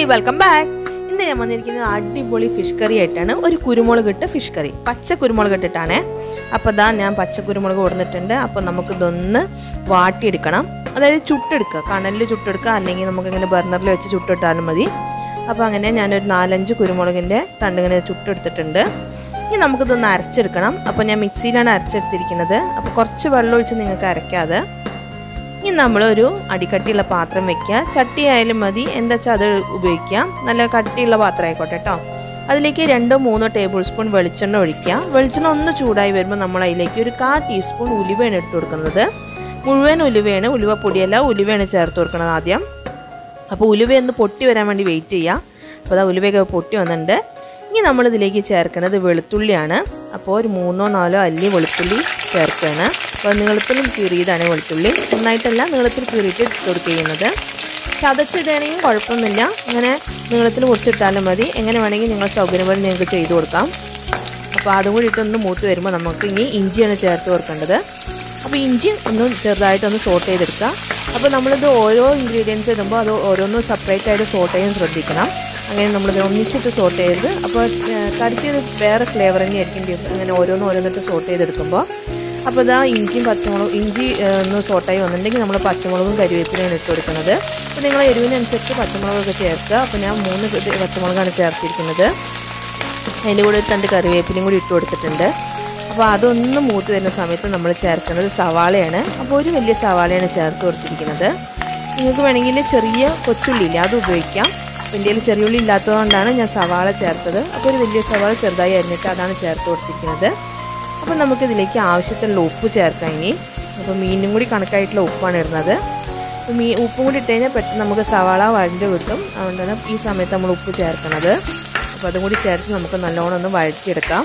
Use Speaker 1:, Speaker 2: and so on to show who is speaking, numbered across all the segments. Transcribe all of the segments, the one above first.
Speaker 1: hi welcome back ഇന്ന് ഞാൻ വന്നിരിക്കുന്നത് അടിപൊളി ഫിഷ് കറി ആയിട്ടാണ് ഒരു കുരുമുളക് ഇട്ട ഫിഷ് കറി പച്ച കുരുമുളക് ഇട്ടിട്ടാണ് അപ്പോൾ ദാ ഞാൻ പച്ച കുരുമുളക് കൊടുത്തിട്ടുണ്ട് അപ്പോൾ നമുക്ക് ഇതൊന്ന് വാട്ടിയെടുക്കണം അതായത് ചുട്ടെടുക്കുക കണലിൽ ചുട്ടെടുക്കുക അല്ലെങ്കിൽ നമുക്ക് ഇങ്ങനെ ബർണറിൽ വെച്ച് ചുട്ടിട്ടാലും മതി അപ്പോൾ അങ്ങനെ ഞാനൊരു നാലഞ്ച് കുരുമുളകിൻ്റെ തണ്ടിങ്ങനെ ചുട്ടെടുത്തിട്ടുണ്ട് ഇനി നമുക്കിതൊന്ന് അരച്ചെടുക്കണം അപ്പോൾ ഞാൻ മിക്സിയിലാണ് അരച്ചെടുത്തിരിക്കുന്നത് അപ്പോൾ കുറച്ച് വെള്ളം ഒഴിച്ച് നിങ്ങൾക്ക് അരയ്ക്കാതെ ഇനി നമ്മളൊരു അടിക്കട്ടിയുള്ള പാത്രം വെക്കുക ചട്ടി ആയാലും മതി എന്താ വെച്ചാൽ അത് ഉപയോഗിക്കാം നല്ല കട്ടിയുള്ള പാത്രം ആയിക്കോട്ടെ കേട്ടോ അതിലേക്ക് രണ്ടോ മൂന്നോ ടേബിൾ സ്പൂൺ വെളിച്ചെണ്ണ ഒഴിക്കുക വെളിച്ചെണ്ണ ഒന്ന് ചൂടായി വരുമ്പോൾ നമ്മൾ അതിലേക്ക് ഒരു കാ ടീസ്പൂൺ ഉലുവയാണ് ഇട്ട് കൊടുക്കുന്നത് മുഴുവൻ ഉലുവയാണ് ഉലുവ പൊടിയല്ല ഉലുവയാണ് ചേർത്ത് കൊടുക്കുന്നത് ആദ്യം അപ്പോൾ ഉലുവ ഒന്ന് പൊട്ടി വരാൻ വേണ്ടി വെയിറ്റ് ചെയ്യുക അപ്പോൾ അതാ ഉലുവയൊക്കെ പൊട്ടി വന്നിട്ടുണ്ട് ഇനി നമ്മൾ ഇതിലേക്ക് ചേർക്കുന്നത് വെളുത്തുള്ളിയാണ് അപ്പോൾ ഒരു മൂന്നോ നാലോ അല്ലി വെളുത്തുള്ളി ചേർക്കുകയാണ് അപ്പോൾ നീളത്തിൽ കീറിയതാണ് വെളുത്തുള്ളി നന്നായിട്ടല്ല നീളത്തിൽ കീറിയിട്ട് ഇട്ട് കൊടുക്കുന്നത് ചതച്ചിടുകയാണെങ്കിൽ കുഴപ്പമൊന്നുമില്ല അങ്ങനെ നീളത്തിൽ മുറിച്ചിട്ടാലും മതി എങ്ങനെ വേണമെങ്കിൽ നിങ്ങൾ സൗകര്യം പോലെ നിങ്ങൾക്ക് ചെയ്തു കൊടുക്കാം അപ്പോൾ അതും കൂടി ഇട്ടൊന്ന് മൂത്ത് വരുമ്പോൾ നമുക്ക് ഇനി ഇഞ്ചിയാണ് ചേർത്ത് കൊടുക്കേണ്ടത് അപ്പോൾ ഇഞ്ചി ഒന്ന് ചെറുതായിട്ടൊന്ന് സോട്ട് ചെയ്തെടുക്കുക അപ്പോൾ നമ്മളിത് ഓരോ ഇൻഗ്രീഡിയൻസ് ഇടുമ്പോൾ അത് ഓരോന്നും സെപ്പറേറ്റ് ആയിട്ട് സോട്ട് ചെയ്യാൻ ശ്രദ്ധിക്കണം അങ്ങനെ നമ്മളിത് ഒന്നിച്ചിട്ട് സോട്ട് ചെയ്ത് അപ്പോൾ കറിക്ക് വേറെ ഫ്ലേവർ തന്നെയായിരിക്കും അങ്ങനെ ഓരോന്നും ഓരോന്നിട്ട് സോട്ട് ചെയ്തെടുക്കുമ്പോൾ അപ്പോൾ ഇതാ ഇഞ്ചിയും പച്ചമുളകും ഇഞ്ചി ഒന്ന് സോട്ടായി വന്നിട്ടുണ്ടെങ്കിൽ നമ്മൾ പച്ചമുളകും കരിവേപ്പിലയാണ് ഇട്ട് കൊടുക്കുന്നത് അപ്പോൾ നിങ്ങൾ എരിവിനനുസരിച്ച് പച്ചമുളകൊക്കെ ചേർക്കുക അപ്പോൾ ഞാൻ മൂന്ന് പച്ചമുളകാണ് ചേർത്തിരിക്കുന്നത് അതിൻ്റെ കൂടെ ഒരു രണ്ട് കറിവേപ്പിലയും കൂടി ഇട്ട് കൊടുത്തിട്ടുണ്ട് അപ്പോൾ അതൊന്ന് മൂത്ത് വരുന്ന സമയത്ത് നമ്മൾ ചേർക്കുന്നത് സവാളയാണ് അപ്പോൾ ഒരു വലിയ സവാളയാണ് ചേർത്ത് കൊടുത്തിരിക്കുന്നത് നിങ്ങൾക്ക് വേണമെങ്കിൽ ചെറിയ കൊച്ചുള്ളിയില്ല അത് ഉപയോഗിക്കാം ഇന്ത്യയിൽ ചെറിയ ഉള്ളി ഇല്ലാത്തതുകൊണ്ടാണ് ഞാൻ സവാള ചേർത്തത് അപ്പോൾ ഒരു വലിയ സവാള ചെറുതായി അരിഞ്ഞിട്ട് അതാണ് ചേർത്ത് കൊടുത്തിരിക്കുന്നത് അപ്പോൾ നമുക്കിതിലേക്ക് ആവശ്യത്തിനുള്ള ഉപ്പ് ചേർക്കാം ഇനി അപ്പോൾ മീനും കൂടി കണക്കായിട്ടുള്ള ഉപ്പാണ് ഇടുന്നത് അപ്പോൾ മീ ഉപ്പും കൂടി ഇട്ട് കഴിഞ്ഞാൽ പെട്ടെന്ന് നമുക്ക് സവാള വഴണ്ട് കിട്ടും അതുകൊണ്ടാണ് ഈ സമയത്ത് നമ്മൾ ഉപ്പ് ചേർക്കുന്നത് അപ്പോൾ അതും കൂടി ചേർത്ത് നമുക്ക് നല്ലോണം ഒന്ന് വഴറ്റിയെടുക്കാം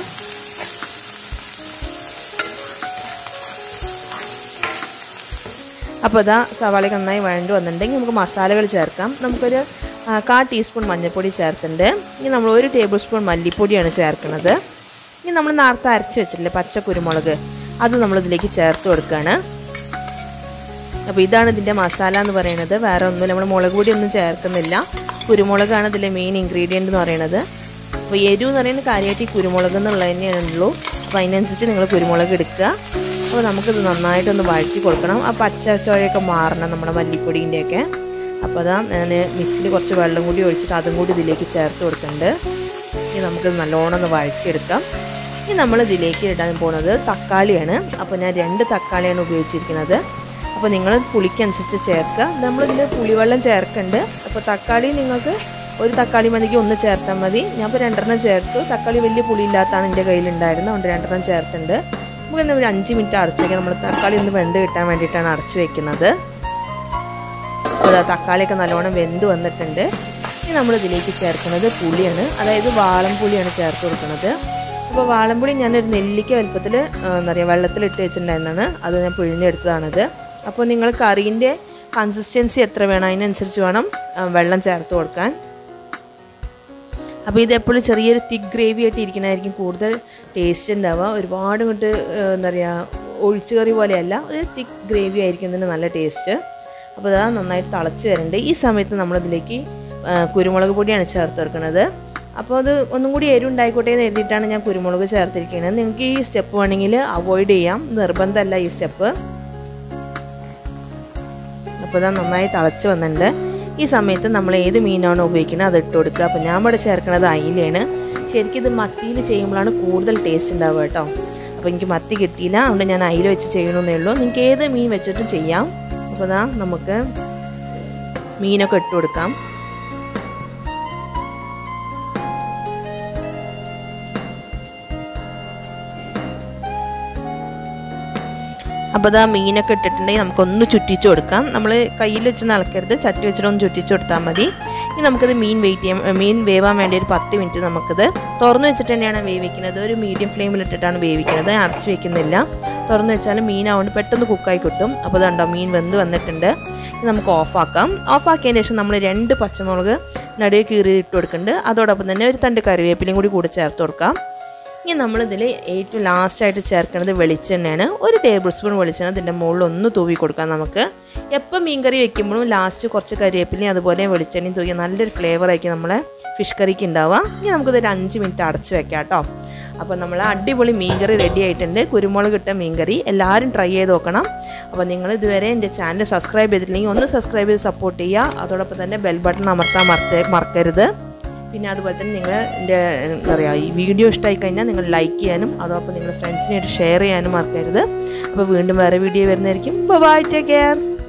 Speaker 1: അപ്പോൾ ഇതാ സവാളയ്ക്ക് നന്നായി വഴണ്ട് വന്നിട്ടുണ്ടെങ്കിൽ നമുക്ക് മസാലകൾ ചേർക്കാം നമുക്കൊരു കാ ടീസ്പൂൺ മഞ്ഞൾപ്പൊടി ചേർത്തിട്ടുണ്ട് ഇനി നമ്മൾ ഒരു ടേബിൾ സ്പൂൺ മല്ലിപ്പൊടിയാണ് ചേർക്കുന്നത് ഇനി നമ്മൾ നേരത്തെ അരച്ച് വെച്ചിട്ടില്ലേ പച്ച കുരുമുളക് അത് നമ്മളിതിലേക്ക് ചേർത്ത് കൊടുക്കുകയാണ് അപ്പോൾ ഇതാണ് ഇതിൻ്റെ മസാല എന്ന് പറയുന്നത് വേറെ ഒന്നുമില്ല നമ്മൾ മുളക് പൊടി ഒന്നും ചേർക്കുന്നില്ല കുരുമുളകാണ് ഇതിലെ മെയിൻ ഇൻഗ്രീഡിയൻ്റ് എന്ന് പറയുന്നത് അപ്പോൾ എരിവ് എന്ന് പറയുന്നത് കാര്യമായിട്ട് ഈ കുരുമുളക് എന്നുള്ളത് തന്നെയാണുള്ളൂ അപ്പോൾ അതിനനുസരിച്ച് നിങ്ങൾ കുരുമുളക് എടുക്കുക അപ്പോൾ നമുക്കിത് നന്നായിട്ടൊന്ന് വഴറ്റി കൊടുക്കണം ആ പച്ച ചോയൊക്കെ മാറണം നമ്മുടെ മല്ലിപ്പൊടീൻ്റെയൊക്കെ അപ്പോൾ അതാ ഞാൻ മിക്സിയിൽ കുറച്ച് വെള്ളം കൂടി ഒഴിച്ചിട്ട് അതും കൂടി ഇതിലേക്ക് ചേർത്ത് കൊടുക്കുന്നുണ്ട് ഇനി നമുക്കിത് നല്ലോണം ഒന്ന് വഴറ്റിയെടുക്കാം ഇനി നമ്മൾ ഇതിലേക്ക് ഇടാൻ പോകുന്നത് തക്കാളിയാണ് അപ്പോൾ ഞാൻ രണ്ട് തക്കാളിയാണ് ഉപയോഗിച്ചിരിക്കുന്നത് അപ്പോൾ നിങ്ങൾ പുളിക്കനുസരിച്ച് ചേർക്കുക നമ്മളിതിൽ പുളിവെള്ളം ചേർക്കുന്നുണ്ട് അപ്പോൾ തക്കാളി നിങ്ങൾക്ക് ഒരു തക്കാളി മതിക്ക് ഒന്ന് ചേർത്താൽ മതി ഞാൻ ഇപ്പോൾ രണ്ടെണ്ണം ചേർത്തു തക്കാളി വലിയ പുളിയില്ലാത്തതാണ് എൻ്റെ കയ്യിലുണ്ടായിരുന്നത് അതുകൊണ്ട് രണ്ടെണ്ണം ചേർത്തിട്ടുണ്ട് നമുക്ക് ഇന്ന് ഒരു അഞ്ച് മിനിറ്റ് അടച്ച് വയ്ക്കാം നമ്മൾ തക്കാളി ഒന്ന് വെന്ത് കിട്ടാൻ വേണ്ടിയിട്ടാണ് അടച്ച് വെക്കുന്നത് അപ്പോൾ തക്കാളിയൊക്കെ നല്ലോണം വെന്ത് വന്നിട്ടുണ്ട് ഇനി നമ്മൾ ഇതിലേക്ക് ചേർക്കുന്നത് പുളിയാണ് അതായത് വാളം പുളിയാണ് ചേർത്ത് കൊടുക്കുന്നത് അപ്പോൾ വാളംപുളി ഞാനൊരു നെല്ലിക്ക വലുപ്പത്തിൽ എന്താ പറയുക വെള്ളത്തിലിട്ട് വെച്ചിട്ടുണ്ടായിരുന്നാണ് അത് ഞാൻ പിഴിഞ്ഞെടുത്തതാണത് അപ്പോൾ നിങ്ങൾ കറീൻ്റെ കൺസിസ്റ്റൻസി എത്ര വേണം അതിനനുസരിച്ച് വേണം വെള്ളം ചേർത്ത് കൊടുക്കാൻ അപ്പോൾ ഇത് എപ്പോഴും ചെറിയൊരു തിക്ക് ഗ്രേവി ആയിട്ട് ഇരിക്കണമായിരിക്കും കൂടുതൽ ടേസ്റ്റ് ഉണ്ടാവുക ഒരുപാട് ഇങ്ങോട്ട് എന്താ പറയുക ഒഴിച്ചു കറി പോലെയല്ല ഒരു തിക്ക് ഗ്രേവി ആയിരിക്കും ഇതിന് നല്ല ടേസ്റ്റ് അപ്പോൾ അത് നന്നായിട്ട് തിളച്ച് വരുന്നുണ്ട് ഈ സമയത്ത് നമ്മളിതിലേക്ക് കുരുമുളക് പൊടിയാണ് ചേർത്ത് കൊടുക്കുന്നത് അപ്പോൾ അത് ഒന്നും കൂടി എരിവുണ്ടായിക്കോട്ടെ എന്ന് എഴുതിയിട്ടാണ് ഞാൻ കുരുമുളക് ചേർത്തിരിക്കുന്നത് നിങ്ങൾക്ക് ഈ സ്റ്റെപ്പ് വേണമെങ്കിൽ അവോയ്ഡ് ചെയ്യാം നിർബന്ധമല്ല ഈ സ്റ്റെപ്പ് അപ്പോൾ അത് നന്നായി തിളച്ച് വന്നിട്ടുണ്ട് ഈ സമയത്ത് നമ്മൾ ഏത് മീനാണോ ഉപയോഗിക്കുന്നത് അത് ഇട്ട് കൊടുക്കുക അപ്പോൾ ഞാൻ ഇവിടെ ചേർക്കുന്നത് അയിലാണ് ശരിക്കും ഇത് മത്തിയിൽ ചെയ്യുമ്പോഴാണ് കൂടുതൽ ടേസ്റ്റ് ഉണ്ടാവുക കേട്ടോ അപ്പോൾ എനിക്ക് മത്തി കിട്ടിയില്ല അതുകൊണ്ട് ഞാൻ അയില വെച്ച് ചെയ്യണമെന്നേ ഉള്ളൂ നിങ്ങൾക്ക് ഏത് മീൻ വെച്ചിട്ടും ചെയ്യാം അപ്പോൾ അതാ നമുക്ക് മീനൊക്കെ ഇട്ട് കൊടുക്കാം അപ്പോൾ അത് ആ മീനൊക്കെ ഇട്ടിട്ടുണ്ടെങ്കിൽ നമുക്കൊന്ന് ചുറ്റിച്ച് കൊടുക്കാം നമ്മൾ കയ്യിൽ വെച്ച് ഇളക്കരുത് ചട്ടി വെച്ചിട്ടൊന്ന് ചുറ്റിച്ച് കൊടുത്താൽ മതി ഇനി നമുക്കത് മീൻ വെയിറ്റ് ചെയ്യാൻ മീൻ വേവാൻ വേണ്ടി ഒരു പത്ത് മിനിറ്റ് നമുക്കത് തുറന്ന് വെച്ചിട്ട് തന്നെയാണ് വേവിക്കുന്നത് ഒരു മീഡിയം ഫ്ലെയിമിൽ ഇട്ടിട്ടാണ് വേവിക്കുന്നത് അടച്ച് വെക്കുന്നില്ല തുറന്ന് വെച്ചാൽ മീനാവുകൊണ്ട് പെട്ടെന്ന് കുക്കായി കിട്ടും അപ്പോൾ അതുണ്ടോ മീൻ വെന്ത് വന്നിട്ടുണ്ട് ഇനി നമുക്ക് ഓഫാക്കാം ഓഫാക്കിയതിന് ശേഷം നമ്മൾ രണ്ട് പച്ചമുളക് നടുവേ കീറി ഇട്ട് കൊടുക്കുന്നുണ്ട് അതോടൊപ്പം തന്നെ ഒരു തണ്ട് കറിവേപ്പിലയും കൂടി കൂടെ ചേർത്ത് കൊടുക്കാം ഇനി നമ്മളിതിൽ ഏറ്റവും ലാസ്റ്റായിട്ട് ചേർക്കുന്നത് വെളിച്ചെണ്ണയാണ് ഒരു ടേബിൾ സ്പൂൺ വെളിച്ചെണ്ണ ഇതിൻ്റെ മുകളിൽ ഒന്ന് തൂവി കൊടുക്കാം നമുക്ക് എപ്പോൾ മീൻകറി വെക്കുമ്പോഴും ലാസ്റ്റ് കുറച്ച് കരിവേപ്പിലയും അതുപോലെ വെളിച്ചെണ്ണയും തൂക്കി നല്ലൊരു ഫ്ലേവർ ആയിരിക്കും നമ്മളെ ഫിഷ് കറിക്ക് ഉണ്ടാവുക ഇനി നമുക്കിതൊരു അഞ്ച് മിനിറ്റ് അടച്ച് വെക്കാം കേട്ടോ അപ്പോൾ നമ്മൾ അടിപൊളി മീൻകറി റെഡി ആയിട്ടുണ്ട് കുരുമുളക് ഇട്ട മീൻകറി എല്ലാവരും ട്രൈ ചെയ്ത് നോക്കണം അപ്പോൾ നിങ്ങൾ ഇതുവരെ എൻ്റെ ചാനൽ സബ്സ്ക്രൈബ് ചെയ്തിട്ടില്ലെങ്കിൽ ഒന്ന് സബ്സ്ക്രൈബ് ചെയ്ത് സപ്പോർട്ട് ചെയ്യുക അതോടൊപ്പം തന്നെ ബെൽ ബട്ടൺ അമർത്താൻ മറത്തേ മറക്കരുത് പിന്നെ അതുപോലെ തന്നെ നിങ്ങൾ എൻ്റെ എന്താ പറയുക ഈ വീഡിയോ ഇഷ്ടമായി കഴിഞ്ഞാൽ നിങ്ങൾ ലൈക്ക് ചെയ്യാനും അതോടൊപ്പം നിങ്ങൾ ഫ്രണ്ട്സിനായിട്ട് ഷെയർ ചെയ്യാനും മറക്കരുത് അപ്പോൾ വീണ്ടും വേറെ വീഡിയോ വരുന്നതായിരിക്കും ബൈ ടേക്ക് കെയർ